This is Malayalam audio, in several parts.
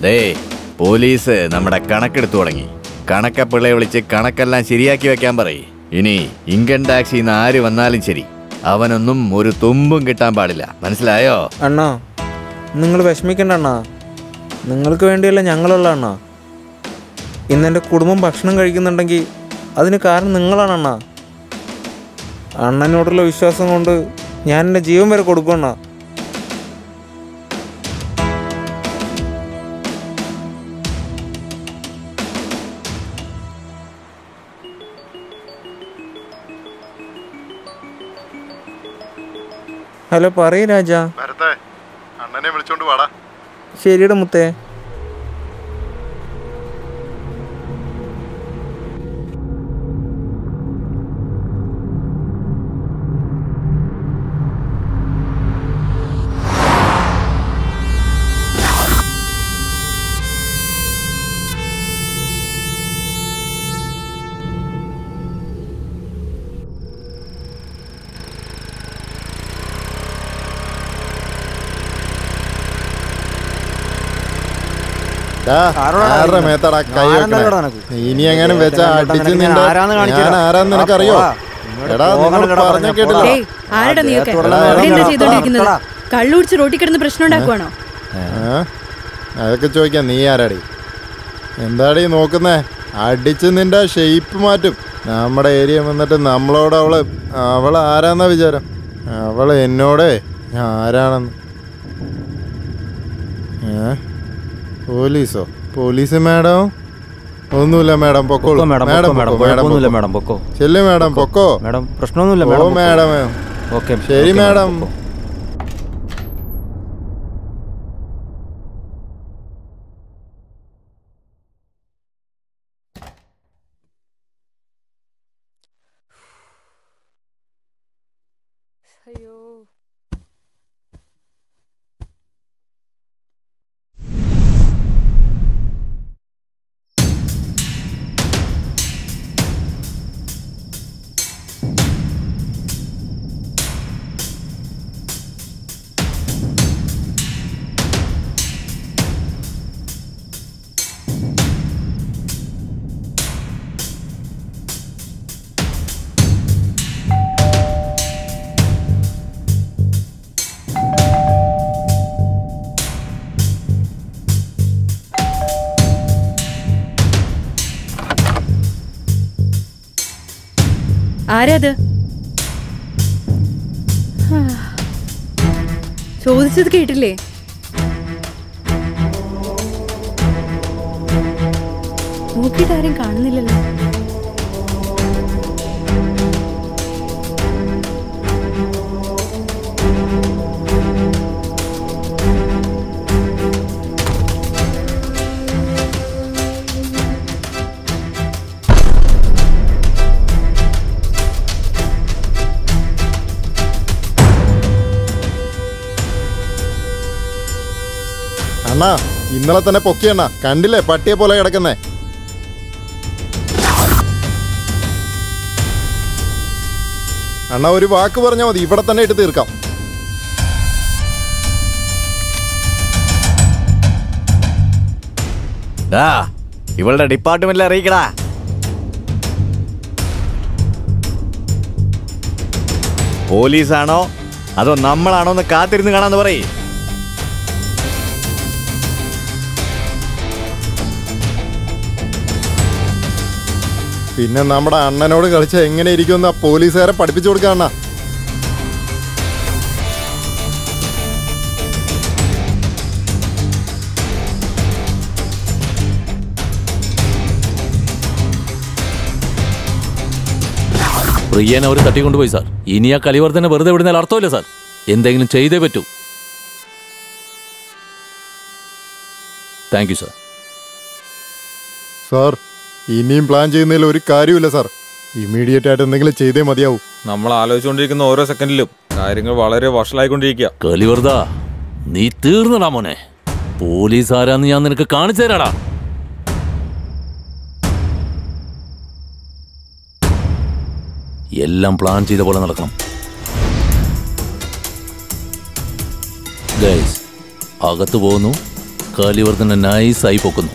ദേ പോലീസ് നമ്മുടെ കണക്കെടുത്തു തുടങ്ങി കണക്കപ്പിള്ളയെ വിളിച്ച് കണക്കെല്ലാം ശരിയാക്കി വെക്കാൻ പറയ് ഇനി ഇൻകം ടാക്സിൽ നിന്ന് ആര് വന്നാലും ശരി അവനൊന്നും ഒരു തുമ്പും കിട്ടാൻ പാടില്ല മനസ്സിലായോ അണ്ണാ നിങ്ങൾ വിഷമിക്കണ്ട അണ്ണാ നിങ്ങൾക്ക് വേണ്ടിയല്ല ഞങ്ങളുള്ള അണ്ണാ ഇന്ന് എൻ്റെ കുടുംബം ഭക്ഷണം കഴിക്കുന്നുണ്ടെങ്കിൽ അതിന് കാരണം നിങ്ങളാണ് അണ്ണാ അണ്ണനോടുള്ള വിശ്വാസം കൊണ്ട് ഞാൻ എൻ്റെ ജീവൻ വരെ കൊടുക്കും അണ്ണാ ഹലോ പറയൂ രാജ വരട്ടെ അണ്ണനെ വിളിച്ചോണ്ട് വാടാ ശരിയുടെ മുത്തേ ഡാ, ആരുടെ മേത്തടാ കൈ വെക്കണേ? ഇനി എങ്ങാനും വെച്ചാ അടിച്ച് നിന്റെ ഞാൻ ആരാന്ന് നിനക്കറിയോ എടാ നിങ്ങൾ പറഞ്ഞ കേട്ടില്ല ഡേയ് ആരടാ നീയൊക്കെ ഇവിടെ എന്താ ചെയ്തോണ്ടിരിക്കുന്നത് കള്ളുടിച്ച് റോട്ടിൽ കിടന്ന് പ്രശ്നം ഉണ്ടാക്കുവാണോ ഏ? അതൊക്കെ ചോദിക്കാം നീ ആരാടി എന്താടി നോക്കുന്നേ അടിച്ച് നിന്റെ ഷേപ്പ് മാറ്റും നമ്മുടെ ഏരിയ വന്നിട്ട് നമ്മളോട് അവള് അവള് ആരാന്നാ വിചാരം അവള് എന്നോടേ ആരാണെന്ന് ഏ പോലീസോ പോലീസ് മാഡം ഒന്നുമില്ല മാഡം പൊക്കോളൂ പൊക്കോ മാഡം, മാഡം പൊക്കോ മാഡം, പൊക്കോ, മാഡം കുഴപ്പമൊന്നുമില്ല പൊക്കോ. മാഡം, പൊക്കോ. ചെല്ലു മാഡം പൊക്കോ മാഡം പ്രശ്നമൊന്നുമില്ല ഓ മാഡം പൊക്കോ. മാഡം ഓക്കെ ശരി ഓക്കെ മാഡം പൊക്കോ. അയ്യോ ആരാത് ഹാ. ചോദിച്ചത് കേട്ടില്ലേ നോക്കിയിട്ട് ആരും കാണുന്നില്ലല്ലോ അണ്ണാ ഇന്നലെ തന്നെ പൊക്കിയണ്ണ കണ്ടില്ലേ പട്ടിയെ പോലെ കിടക്കുന്നേ അണ്ണ ഒരു വാക്ക് പറഞ്ഞാൽ മതി ഇവിടെ തന്നെ ഇട്ട് തീർക്കാം ഡാ ഇവളുടെ ഡിപ്പാർട്ട്മെന്റിൽ അറിയിക്കടാ പോലീസാണോ അതോ നമ്മളാണോ എന്ന് കാത്തിരുന്ന് കാണാന്ന് പറയ് പിന്നെ നമ്മുടെ അണ്ണനോട് കളിച്ച എങ്ങനെ ഇരിക്കുമെന്ന് ആ പോലീസുകാരെ പഠിപ്പിച്ചു കൊടുക്കാം അണ്ണ പ്രിയനെ അവർ തട്ടിക്കൊണ്ടുപോയി സാർ ഇനി ആ കലിവർദ്ധനെ വെറുതെ വിടുന്നതിൽ അർത്ഥമില്ല സാർ എന്തെങ്കിലും ചെയ്തേ പറ്റൂ താങ്ക് യു സാർ സാർ ഇനിയും പ്ലാൻ ചെയ്യുന്നതിൽ ഒരു കാര്യമില്ല സാർ ഇമ്മീഡിയറ്റ് ആയിട്ട് എന്തെങ്കിലും ചെയ്തേ മതിയാവൂ നമ്മൾ ആലോചിച്ചുകൊണ്ടിരിക്കുന്ന ഓരോ സെക്കൻഡിലും കാര്യങ്ങൾ വളരെ വഷളായിക്കൊണ്ടിരിക്കുക കലിവർദ്ധ നീ തീർന്നടാ മോനെ പോലീസ് ആരാന്ന് ഞാൻ നിനക്ക് കാണിച്ചു തരാടാ എല്ലാം പ്ലാൻ ചെയ്ത പോലെ നടക്കണം ഗൈസ് അകത്ത് പോകുന്നു കാലിവർദ്ധന നൈസായി പൊക്കുന്നു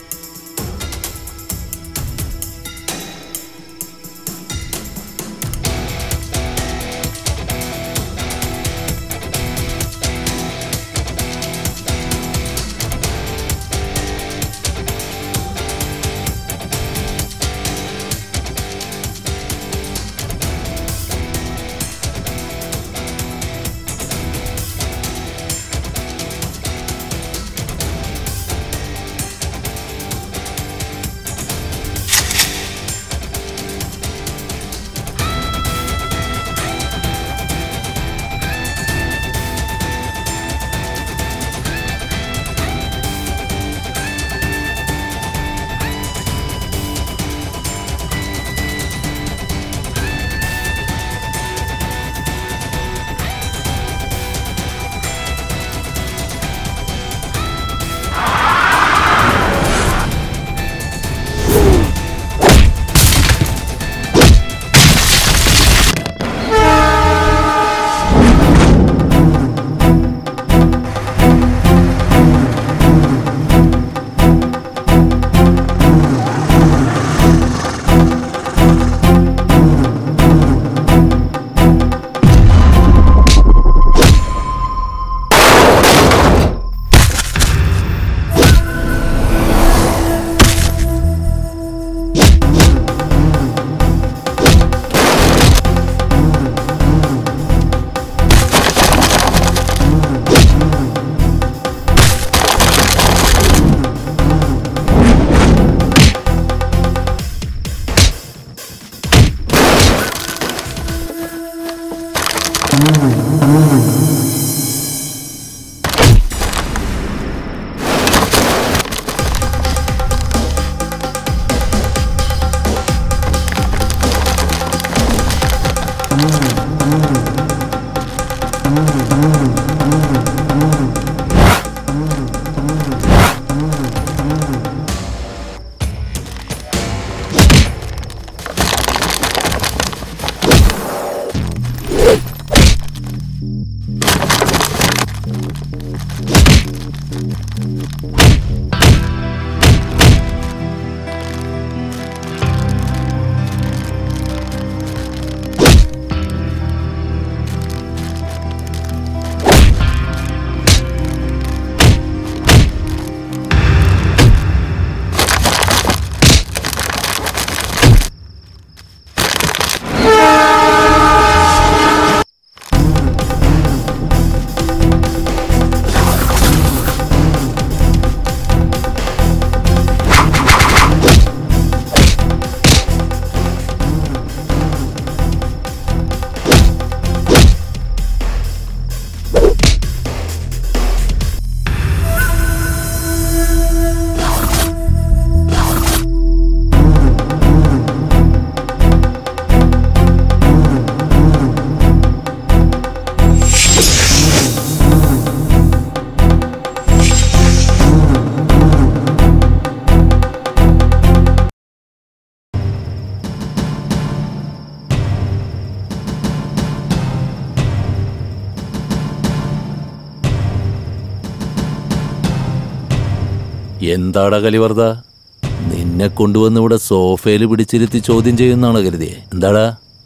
എന്താടാ കലിവർദ്ധ നിന്നെ കൊണ്ടുവന്ന് ഇവിടെ സോഫയിൽ പിടിച്ചിരുത്തി ചോദ്യം ചെയ്യുന്നാണോ കരുതിയേ എന്താടാ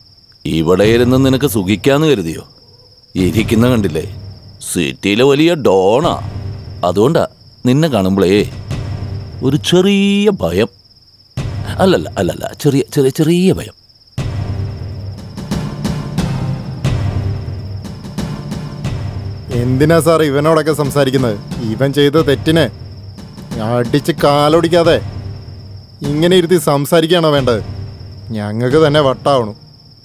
ഇവിടെ ഇരുന്ന് നിനക്ക് സുഖിക്കാന്ന് കരുതിയോ ഇരിക്കുന്ന കണ്ടില്ലേ സിറ്റിയിലെ വലിയ ഡോണാ അതുകൊണ്ടാ നിന്നെ കാണുമ്പോഴേ ഒരു ചെറിയ ഭയം അല്ലല്ല അല്ലല്ല ചെറിയ ചെറിയ ചെറിയ ഭയം എന്തിനാ സാർ ഇവനോടൊക്കെ സംസാരിക്കുന്നത് ഇവൻ ചെയ്ത തെറ്റിന് അടിച്ച് കാലൊടിക്കാതെ ഇങ്ങനെ ഇരുത്തി സംസാരിക്കുകയാണോ വേണ്ടത് ഞങ്ങൾക്ക് തന്നെ വട്ടാവണു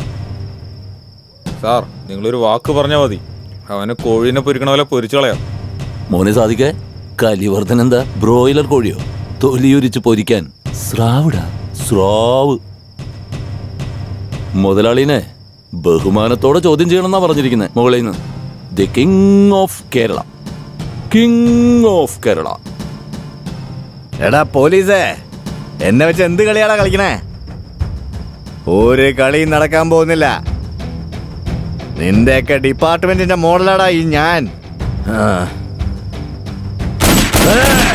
സാർ നിങ്ങളൊരു വാക്ക് പറഞ്ഞാൽ മതി അവനെ കോഴീനെ പൊരിക്കണ പോലെ പൊരിച്ചു കളയാം മോനെ സാധിക്കേ കലിവർദ്ധൻ എന്താ ബ്രോയിലർ കോഴിയോ തൊലിയൊരിച്ച് പൊരിക്കാൻ സ്രാവിടാ സ്രാവ് മുതലാളിനെ ബഹുമാനത്തോടെ ചോദ്യം ചെയ്യണമെന്നാ പറഞ്ഞിരിക്കുന്നത് മുകളിൽ നിന്ന് the king of Kerala king of Kerala എടാ പോലീസേ എന്നെ വെച്ച് എന്ത് കളിയാടാ കളിക്കണേ ഒരു കളിയും നടക്കാൻ പോകുന്നില്ല നിന്റെയൊക്കെ ഡിപ്പാർട്ട്മെന്റിന്റെ മോഡലാടാ ഈ ഞാൻ ആ. ഏ!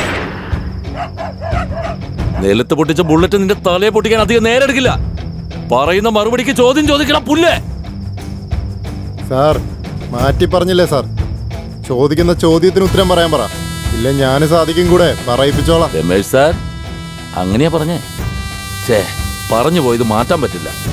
നിലത്ത് പൊട്ടിച്ച ബുള്ളറ്റ് നിന്റെ തലയെ പൊട്ടിക്കാൻ അധികം നേരെടുക്കില്ല പറയുന്ന മറുപടിക്ക് ചോദ്യം ചോദിക്കണം പുല്ലേ സാർ മാറ്റി പറഞ്ഞില്ലേ സാർ ചോദിക്കുന്ന ചോദ്യത്തിന് ഉത്തരം പറയാൻ പറ ഇല്ല ഞാൻ സാധിക്കും കൂടെ പറയിപ്പിച്ചോളാം രമേശ് സാർ അങ്ങനെയാ പറഞ്ഞേ ഛേ പറഞ്ഞു പോയത് മാറ്റാൻ പറ്റില്ല